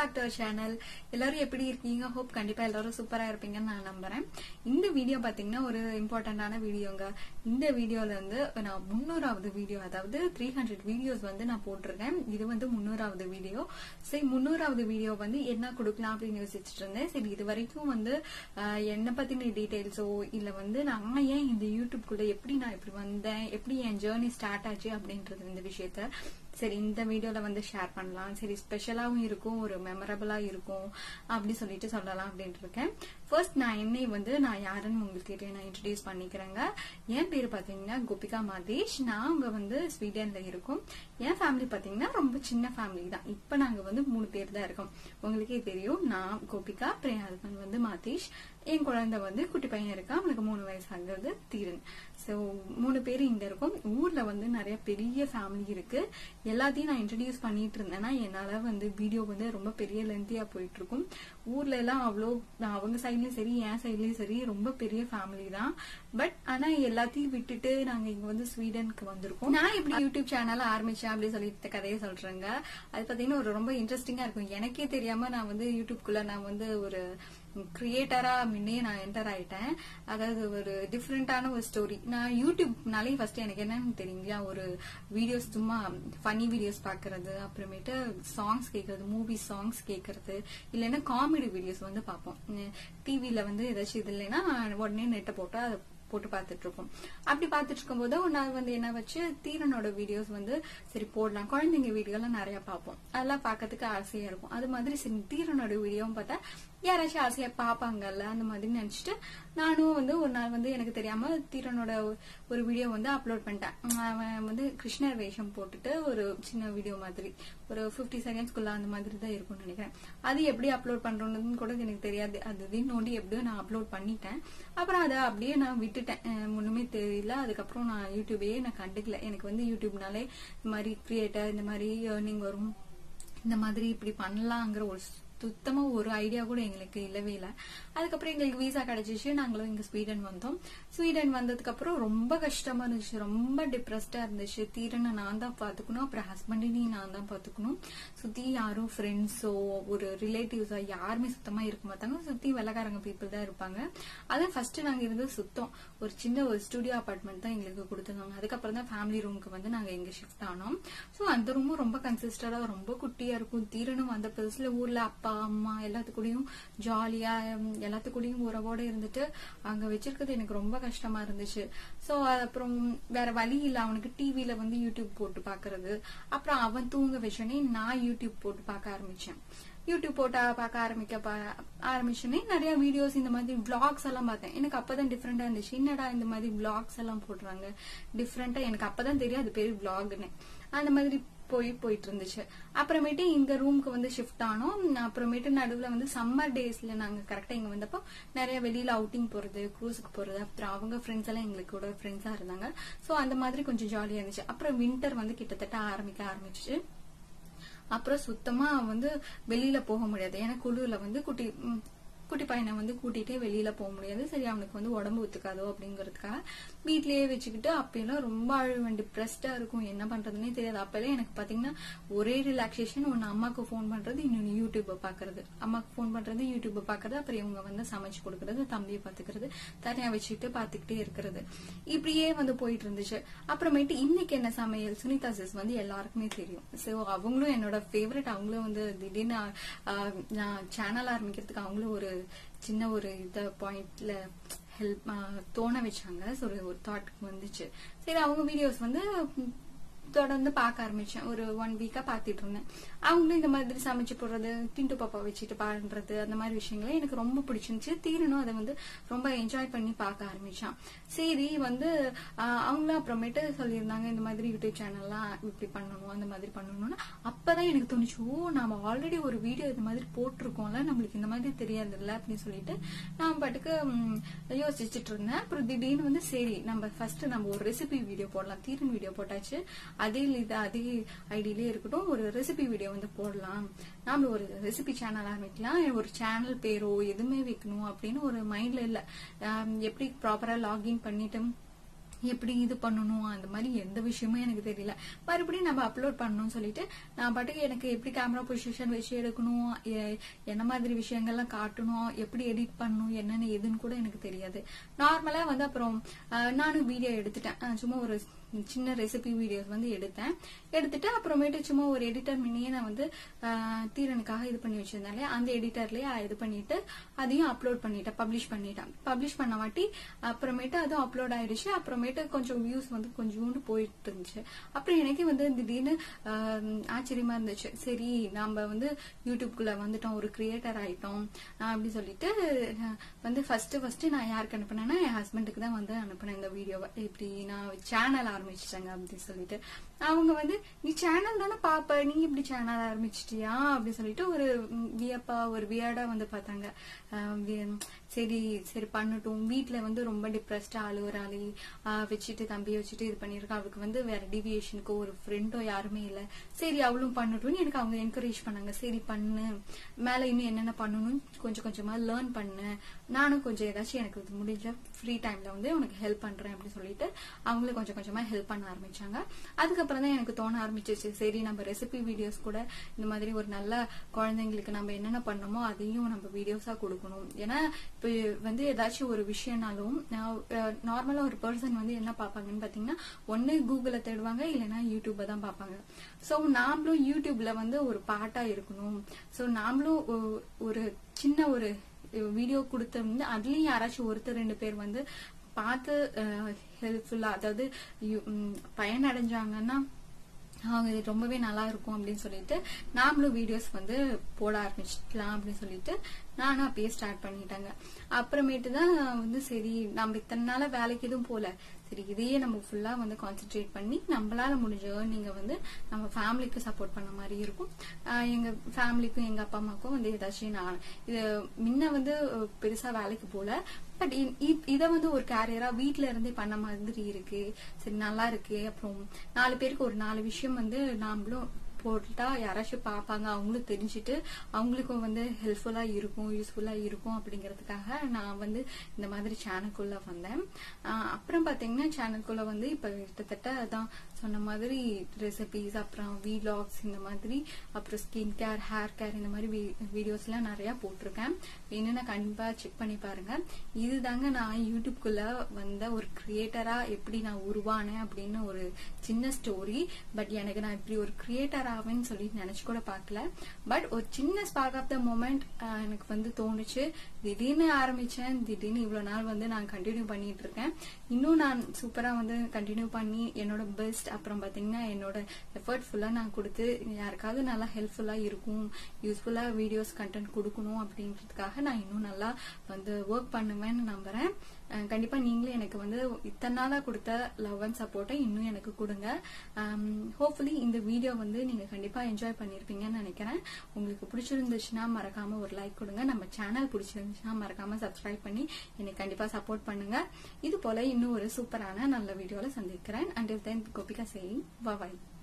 back to channel எல்லாரும் எப்படி இருக்கீங்க ஹோப் கண்டிப்பா எல்லாரும் சூப்பரா இருப்பீங்கன்னு நான் நம்புறேன் இந்த வீடியோ பாத்தீங்கன்னா ஒரு இம்பார்ட்டன்டான வீடியோங்க இந்த வீடியோல இருந்து நான் முன்னூறாவது வீடியோ அதாவது த்ரீ ஹண்ட்ரட் வீடியோஸ் வந்து நான் போட்டிருக்கேன் இது வந்து முன்னூறாவது வீடியோ சரி முன்னூறாவது வீடியோ வந்து என்ன கொடுக்கலாம் அப்படின்னு யோசிச்சுட்டு இருந்தேன் சரி இது வரைக்கும் வந்து ஆஹ், என்னை பத்தின டீடைல்ஸோ இல்ல வந்து நான் ஏன் இந்த யூடியூப்குள்ள எப்படி நான் இப்படி வந்தேன் எப்படி என் ஜேர்னி ஸ்டார்ட் ஆச்சு அப்படின்றது இந்த விஷயத்த சரி இந்த வீடியோல வந்து ஷேர் பண்ணலாம் சரி ஸ்பெஷலாவும் இருக்கும் ஒரு மெமரபிளா இருக்கும் அப்படி சொல்லிட்டு சொல்லலாம் அப்படின்ட்டு இருக்கேன் ஃபர்ஸ்ட் நான் என்னை வந்து நான் யாருன்னு உங்களுக்கு நான் இன்ட்ரடியூஸ் பண்ணிக்கிறேங்க என் பேர் பாத்தீங்கன்னா கோபிகா மாதேஷ் நான் அங்க வந்து ஸ்வீடன்ல இருக்கோம் என் ஃபேமிலி பாத்தீங்கன்னா ரொம்ப சின்ன ஃபேமிலி தான் இப்ப நாங்க வந்து மூணு பேர் தான் இருக்கோம் உங்களுக்கே தெரியும் நான் கோபிகா அப்புறம் என் ஹஸ்பண்ட் வந்து மாதேஷ் என் குழந்தை வந்து குட்டி பையன் இருக்கான் அவனுக்கு மூணு வயசு ஆகுறது தீரன் சோ மூணு பேர் இங்க இருக்கோம் ஊர்ல வந்து நிறைய பெரிய ஃபேமிலி இருக்கு எல்லாத்தையும் நான் இன்ட்ரடியூஸ் பண்ணிட்டு இருந்தேன்னா என்னால வந்து வீடியோ வந்து ரொம்ப பெரிய லென்த்தியா போயிட்டு இருக்கும் ஊர்ல எல்லாம் அவ்வளோ நான் அவங்க சைட்லயும் சரி என் சைட்லயும் சரி ரொம்ப பெரிய ஃபேமிலி தான் பட் ஆனா எல்லாத்தையும் விட்டுட்டு நாங்க இங்க வந்து ஸ்வீடனுக்கு வந்திருக்கோம் நான் எப்படி யூடியூப் சேனல் ஆரம்பிச்சேன் அப்படின்னு சொல்லிட்டு கதையை சொல்றேங்க அது பாத்தீங்கன்னா ஒரு ரொம்ப இன்ட்ரெஸ்டிங்கா இருக்கும் எனக்கே தெரியாம நான் வந்து யூடியூப்குள்ள நான் வந்து ஒரு கிரியேட்டரா முன்னே நான் என்டர் ஆயிட்டேன் அதாவது ஒரு டிஃப்ரெண்டான ஒரு ஸ்டோரி நான் யூடியூப்னாலே ஃபர்ஸ்ட் எனக்கு என்னன்னு தெரியுங்களா ஒரு வீடியோஸ் சும்மா ஃபன்னி வீடியோஸ் பாக்குறது அப்புறமேட்டு சாங்ஸ் கேட்கறது மூவி சாங்ஸ் கேட்கறது இல்லைன்னா காமெடி வீடியோஸ் வந்து பார்ப்போம் டிவில வந்து ஏதாச்சும் இது இல்லைன்னா உடனே நெட்டை போட்டு அதை போட்டு பார்த்துட்டு இருக்கோம் அப்படி பார்த்துட்டு இருக்கும்போது ஒரு நாள் வந்து என்ன வச்சு தீரனோட வீடியோஸ் வந்து சரி போடலாம் குழந்தைங்க வீடியோ எல்லாம் நிறைய பார்ப்போம் அதெல்லாம் பார்க்கறதுக்கு ஆசையா இருக்கும் அது மாதிரி சரி தீரனோட வீடியோவும் பார்த்தா யாராச்சும் ஆசையா பார்ப்பாங்கல்ல அந்த மாதிரி நினைச்சிட்டு நானும் வந்து ஒரு நாள் வந்து எனக்கு தெரியாம தீரனோட ஒரு வீடியோ வந்து அப்லோட் பண்ணிட்டேன் அவன் வந்து கிருஷ்ணர் வேஷம் போட்டுட்டு ஒரு சின்ன வீடியோ மாதிரி ஒரு 50 செகண்ட்ஸ்க்குள்ள அந்த மாதிரி தான் இருக்கும்னு நினைக்கிறேன் அது எப்படி அப்லோட் பண்றோம்னு கூட எனக்கு தெரியாது அது இதுன்னு நோண்டி எப்படியோ நான் அப்லோட் பண்ணிட்டேன் அப்புறம் அதை அப்படியே நான் விட்டுட்டேன் அஹ் ஒண்ணுமே தெரியல அதுக்கப்புறம் நான் யூடியூபே நான் கண்டுக்கல எனக்கு வந்து யூடியூப்னாலே இந்த மாதிரி கிரியேட்டர் இந்த மாதிரி ஏர்னிங் வரும் இந்த மாதிரி இப்படி பண்ணலாங்கிற ஒரு சுத்தமா ஒரு ஐடியா கூட எங்களுக்கு இல்லவே இல்லை அதுக்கப்புறம் எங்களுக்கு வீசா கிடைச்சிச்சு நாங்களும் இங்க ஸ்வீடன் வந்தோம் ஸ்வீடன் வந்ததுக்கு அப்புறம் ரொம்ப கஷ்டமா இருந்துச்சு ரொம்ப டிப்ரெஸ்டா இருந்துச்சு தீரனை நான் தான் பாத்துக்கணும் அப்புறம் ஹஸ்பண்டையும் நான் தான் பாத்துக்கணும் சுத்தி யாரும் ஃப்ரெண்ட்ஸோ ஒரு ரிலேட்டிவ்ஸோ யாருமே சுத்தமா இருக்க மாட்டாங்க சுத்தி வெள்ளக்காரங்க பீப்புள் தான் இருப்பாங்க அதான் ஃபர்ஸ்ட் நாங்க இருந்தது சுத்தம் ஒரு சின்ன ஒரு ஸ்டுடியோ அபார்ட்மெண்ட் தான் எங்களுக்கு கொடுத்துருந்தாங்க அதுக்கப்புறம் தான் ஃபேமிலி ரூமுக்கு வந்து நாங்க இங்க ஷிஃப்ட் ஆனோம் சோ அந்த ரூமும் ரொம்ப கன்சிஸ்டரா ரொம்ப குட்டியா இருக்கும் தீரனும் வந்த புதுசுல ஊர்ல அப்பா அம்மா எல்லாத்துக்கூடயும் ஜாலியா எல்லாத்துக்கூடயும் உறவோட இருந்துட்டு அங்க வச்சிருக்கிறது எனக்கு ரொம்ப கஷ்டமா இருந்துச்சு சோ அப்புறம் வேற வழி இல்ல அவனுக்கு டிவில வந்து யூடியூப் போட்டு பாக்குறது அப்புறம் அவன் தூங்க வச்சோடனே நான் யூடியூப் போட்டு பார்க்க ஆரம்பிச்சேன் யூடியூப் போட்டா பார்க்க ஆரம்பிக்க பா- ஆரம்பிச்சோடனே நிறைய வீடியோஸ் இந்த மாதிரி vlogs எல்லாம் பார்த்தேன் எனக்கு அப்பதான் டிஃப்ரெண்டா இருந்துச்சு என்னடா இந்த மாதிரி vlogs எல்லாம் போடுறாங்க டிஃப்ரெண்டா எனக்கு அப்பதான் தெரியும் அது பேரு vlogனு அந்த மாதிரி போய் போயிட்டு இருந்துச்சு அப்புறமேட்டு இந்த ரூமுக்கு வந்து ஷிஃப்ட் ஆனோம் அப்புறமேட்டு நடுவுல வந்து சம்மர் டேஸ்ல நாங்க கரெக்டா இங்க வந்தப்போ நிறைய வெளியில அவுட்டிங் போறது க்ரூஸுக்கு போறது அப்புறம் அவங்க ஃப்ரெண்ட்ஸ் எல்லாம் எங்களுக்கு கூட ஃப்ரெண்ட்ஸா இருந்தாங்க சோ அந்த மாதிரி கொஞ்சம் ஜாலியா இருந்துச்சு அப்புறம் வின்டர் வந்து கிட்டத்தட்ட ஆரம்பிக்க ஆரம்பிச்சு அப்புறம் சுத்தமா வந்து வெளியில போக முடியாது ஏன்னா குழுல வந்து குட்டி ம், குட்டி பையனை வந்து கூட்டிட்டே வெளியில போக முடியாது சரி அவனுக்கு வந்து உடம்பு ஒத்துக்காதோ அப்படிங்கறதுக்காக வீட்லயே வச்சுக்கிட்டு அப்பெல்லாம் ரொம்ப அழுவேன் டிப்ரெஸ்டா இருக்கும் என்ன பண்றதுன்னே தெரியாது அப்பெல்லாம் எனக்கு பாத்தீங்கன்னா ஒரே ரிலாக்ஸேஷன் ஒன்னு அம்மாக்கு ஃபோன் பண்றது இன்னொன்னு யூடியூப்பை பாக்குறது அம்மாக்கு ஃபோன் பண்றது யூடியூப்பை பாக்குறது அப்புறம் இவங்க வந்து சமைச்சு கொடுக்கறது தம்பியை பாத்துக்கிறது தனியா வச்சுக்கிட்டு பாத்துக்கிட்டே இருக்கிறது இப்படியே வந்து போயிட்டு இருந்துச்சு அப்புறமேட்டு இன்னைக்கு என்ன சமையல் சுனிதா சிஸ் வந்து எல்லாருக்குமே தெரியும் சோ அவங்களும் என்னோட ஃபேவரட் அவங்களும் வந்து திடீர்னு ஆஹ், நான் சேனல் ஆரம்பிக்கிறதுக்கு அவங்களும் ஒரு சின்ன ஒரு இத பாயிண்ட்ல ஹெல்ப் தோண வச்சாங்க ஸோ ஒரு தாட் வந்துச்சு சரி அவங்க வீடியோஸ் வந்து ம், தொடர்ந்து பார்க்க ஆரம்பிச்சேன் ஒரு ஒன் வீக்கா பாத்துட்டு இருந்தேன் அவங்களும் இந்த மாதிரி சமைச்சு போடுறது டிண்டு பாப்பா வச்சுட்டு பாடுறது அந்த மாதிரி விஷயங்களை எனக்கு ரொம்ப பிடிச்சிருந்துச்சு தீரனும் அதை வந்து ரொம்ப என்ஜாய் பண்ணி பார்க்க ஆரம்பிச்சான் சரி வந்து ஆஹ், அவங்களும் அப்புறமேட்டு சொல்லியிருந்தாங்க இந்த மாதிரி யூடியூப் சேனல்லாம் இப்படி பண்ணணும் அந்த மாதிரி பண்ணணும்னு அப்பதான் எனக்கு தோணுச்சு ஓ நாம ஆல்ரெடி ஒரு வீடியோ இந்த மாதிரி போட்டிருக்கோம்ல நம்மளுக்கு இந்த மாதிரி தெரியாது இல்ல அப்படின்னு சொல்லிட்டு நான் பாட்டுக்கு ம், யோசிச்சுட்டு இருந்தேன் அப்புறம் திடீர்னு வந்து சரி நம்ம ஃபர்ஸ்ட் நம்ம ஒரு ரெசிபி வீடியோ போடலாம் தீரன் வீடியோ போட்டாச்சு அதே இது அதே ஐடியிலே இருக்கட்டும் ஒரு ரெசிபி வீடியோ வந்து போடலாம் நாம ஒரு ரெசிபி சேனல் ஆரம்பிக்கலாம் ஒரு சேனல் பேரோ எதுவுமே வைக்கணும் அப்படின்னு ஒரு மைண்ட்ல இல்ல ஆம், எப்படி ப்ராப்பரா லாகின் பண்ணிட்டு எப்படி இது பண்ணணும் அந்த மாதிரி எந்த விஷயமும் எனக்கு தெரியல மறுபடியும் நம்ம அப்லோட் பண்ணணும்னு சொல்லிட்டு நான் பாட்டுக்கு எனக்கு எப்படி கேமரா பொசிஷன் வச்சு எடுக்கணும் எ- என்ன மாதிரி விஷயங்கள்லாம் காட்டணும் எப்படி எடிட் பண்ணணும் என்னென்ன எதுன்னு கூட எனக்கு தெரியாது நார்மலா வந்து அப்புறம் அஹ், நானும் வீடியோ எடுத்துட்டேன் அஹ், சும்மா ஒரு சின்ன ரெசிபி வீடியோஸ் வந்து எடுத்தேன் எடுத்துட்டு அப்புறமேட்டு சும்மா ஒரு எடிட்டர் மினியே நான் வந்து அஹ், தீரனுக்காக இது பண்ணி வச்சிருந்தாலே அந்த எடிட்டர்லயே இது பண்ணிட்டு அதையும் அப்லோட் பண்ணிட்டேன் பப்ளிஷ் பண்ணிட்டேன் பப்ளிஷ் பண்ண வாட்டி அப்புறமேட்டு அதுவும் அப்லோட் ஆயிடுச்சு அப்புறமேட்டு கொஞ்சம் வியூஸ் வந்து கொஞ்சோண்டு போயிட்டு இருந்துச்சு அப்புறம் எனக்கே வந்து திடீர்னு ஆஹ், ஆச்சரியமா இருந்துச்சு சரி நம்ம வந்து யூடியூப்குள்ள வந்துட்டோம் ஒரு கிரியேட்டர் ஆயிட்டோம் ஆஹ், அப்படி சொல்லிட்டு ஆஹ், வந்து ஃபர்ஸ்ட் ஃபர்ஸ்ட் நான் யாருக்கு அனுப்புனேன்னா என் ஹஸ்பண்டுக்கு தான் வந்து அனுப்புனேன் இந்த வீடியோவை இப்படி நான் சேனல் ஆரம்பிச்சிட்டேங்க அப்படின்னு சொல்லிட்டு அவங்க வந்து நீ சேனல் தானே பாப்ப நீ இப்படி சேனல் ஆரம்பிச்சிட்டியா அப்படி சொல்லிட்டு ஒரு ம், வியப்பா ஒரு வியர்டா வந்து பார்த்தாங்க ஆஹ், வி- சரி சரி பண்ணட்டும் வீட்ல வந்து ரொம்ப டிப்ரெஸ்டா அழுகுறாளி வச்சுட்டு தம்பியை வச்சுட்டு இது பண்ணிருக்கா அவளுக்கு வந்து வேற டிவியேஷனுக்கோ ஒரு ஃப்ரெண்டோ யாருமே இல்ல சரி அவளும் பண்ணட்டும்னு எனக்கு அவங்க என்கரேஜ் பண்ணாங்க சரி பண்ணு மேல இன்னும் என்னென்ன பண்ணணும் கொஞ்சம் கொஞ்சமா லேர்ன் பண்ணு நானும் கொஞ்சம் ஏதாச்சும் எனக்கு இது முடிஞ்ச ஃப்ரீ டைம்ல வந்து உனக்கு ஹெல்ப் பண்றேன் அப்படின்னு சொல்லிட்டு அவங்களும் கொஞ்சம் கொஞ்சமா ஹெல்ப் பண்ண ஆரம்பிச்சாங்க அதுக்கப்புறம் தான் எனக்கு தோண ஆரம்பிச்சிச்சு சரி நம்ம ரெசிபி வீடியோஸ் கூட இந்த மாதிரி ஒரு நல்ல குழந்தைங்களுக்கு நம்ம என்னென்ன பண்ணோமோ அதையும் நம்ம வீடியோஸா கொடுக்கணும் ஏன்னா இப்ப வந்து ஏதாச்சும் ஒரு விஷயம்னாலும் நார்மலா ஒரு பர்சன் வந்து என்ன பார்ப்பாங்கன்னு பாத்தீங்கன்னா ஒண்ணு கூகுள தேடுவாங்க இல்லைன்னா யூடியூப்பை தான் பார்ப்பாங்க சோ நாமளும் யூடியூப்ல வந்து ஒரு பாட்டா இருக்கணும் சோ நாமளும் ஒ- ஒரு சின்ன ஒரு வீடியோ கொடுத்தோம்னா அதுலயும் யாராச்சும் ஒருத்தர் ரெண்டு பேர் வந்து பார்த்து ஹெல்ப்ஃபுல்லா அதாவது யு- ம், பயனடைஞ்சாங்கன்னா அவங்க இது ரொம்பவே நல்லா இருக்கும் அப்படின்னு சொல்லிட்டு நாமளும் வீடியோஸ் வந்து போட ஆரம்பிச்சிக்கலாம் அப்படின்னு சொல்லிட்டு நானும் அப்பயே ஸ்டார்ட் பண்ணிட்டாங்க அப்புறமேட்டு தான் வந்து சரி நம்ம இத்தனை நாளா வேலைக்கு எதுவும் போல சரி இதையே நம்ம ஃபுல்லா வந்து கான்சென்ட்ரேட் பண்ணி நம்மளால முடிஞ்ச நீங்க வந்து நம்ம ஃபேமிலிக்கு சப்போர்ட் பண்ண மாதிரி இருக்கும் ஆஹ் எங்க ஃபேமிலிக்கும் எங்க அப்பா அம்மாக்கும் வந்து ஏதாச்சும் நான் இது முன்ன வந்து அஹ், பெருசா வேலைக்கு போல பட் இத வந்து ஒரு கேரியரா வீட்ல இருந்தே பண்ண மாதிரி இருக்கு சரி நல்லா இருக்கு அப்புறம் நாலு பேருக்கு ஒரு நாலு விஷயம் வந்து நாமளும் போட்டா யாராச்சும் பார்ப்பாங்க அவங்களும் தெரிஞ்சுட்டு அவங்களுக்கும் வந்து ஹெல்ப்ஃபுல்லா இருக்கும் யூஸ்ஃபுல்லா இருக்கும் அப்படிங்கறதுக்காக நான் வந்து இந்த மாதிரி சேனலுக்குள்ள வந்தேன் ஆஹ் அப்புறம் பாத்தீங்கன்னா சேனலுக்குள்ள வந்து இப்ப கிட்டத்தட்ட அதான் சொன்ன மாதிரி ரெசிபிஸ் அப்புறம் வீலாக்ஸ் இந்த மாதிரி அப்புறம் ஸ்கின் கேர் ஹேர் கேர் இந்த மாதிரி வீடியோஸ் எல்லாம் நிறைய போட்டிருக்கேன் வேணும்னா கண்டிப்பா செக் பண்ணி பாருங்க இதுதாங்க நான் யூடியூப்குள்ள வந்த ஒரு கிரியேட்டரா எப்படி நான் உருவானேன் அப்படின்னு ஒரு சின்ன ஸ்டோரி பட் எனக்கு நான் இப்படி ஒரு கிரியேட்டர் ஆவேன்னு சொல்லி நினைச்சு கூட பார்க்கல பட் ஒரு சின்ன ஸ்பார்க் ஆஃப் த மூமெண்ட் எனக்கு வந்து தோணுச்சு திடீர்னு ஆரம்பிச்சேன் திடீர்னு இவ்வளவு நாள் வந்து நான் கண்டினியூ பண்ணிட்டு இருக்கேன் இன்னும் நான் சூப்பரா வந்து கண்டினியூ பண்ணி என்னோட பெஸ்ட் அப்புறம் பாத்தீங்கன்னா என்னோட எஃபர்ட் ஃபுல்லா நான் கொடுத்து யாருக்காவது நல்லா ஹெல்ப்ஃபுல்லா இருக்கும் யூஸ்ஃபுல்லா வீடியோஸ் கண்டென்ட் கொடுக்கணும் அப்படின்றதுக்காக நான் இன்னும் நல்லா வந்து ஒர்க் பண்ணுவேன்னு நம்புறேன் அஹ் கண்டிப்பா நீங்களும் எனக்கு வந்து இத்தனை நாளா கொடுத்த லவ் அண்ட் சப்போர்ட்டை இன்னும் எனக்கு கொடுங்க ஹோப்ஃபுல்லி இந்த வீடியோ வந்து நீங்க கண்டிப்பா என்ஜாய் பண்ணிருப்பீங்கன்னு நினைக்கிறேன் உங்களுக்கு பிடிச்சிருந்துச்சுன்னா மறக்காம ஒரு லைக் கொடுங்க நம்ம சேனல் பிடிச்சிருந்துச்சுன்னா மறக்காம சப்ஸ்கிரைப் பண்ணி எனக்கு கண்டிப்பா சப்போர்ட் பண்ணுங்க இது போல இன்னும் ஒரு சூப்பரான நல்ல வீடியோல சந்திக்கிறேன் அண்டில் தென் கோபிகா சேயிங் பாய்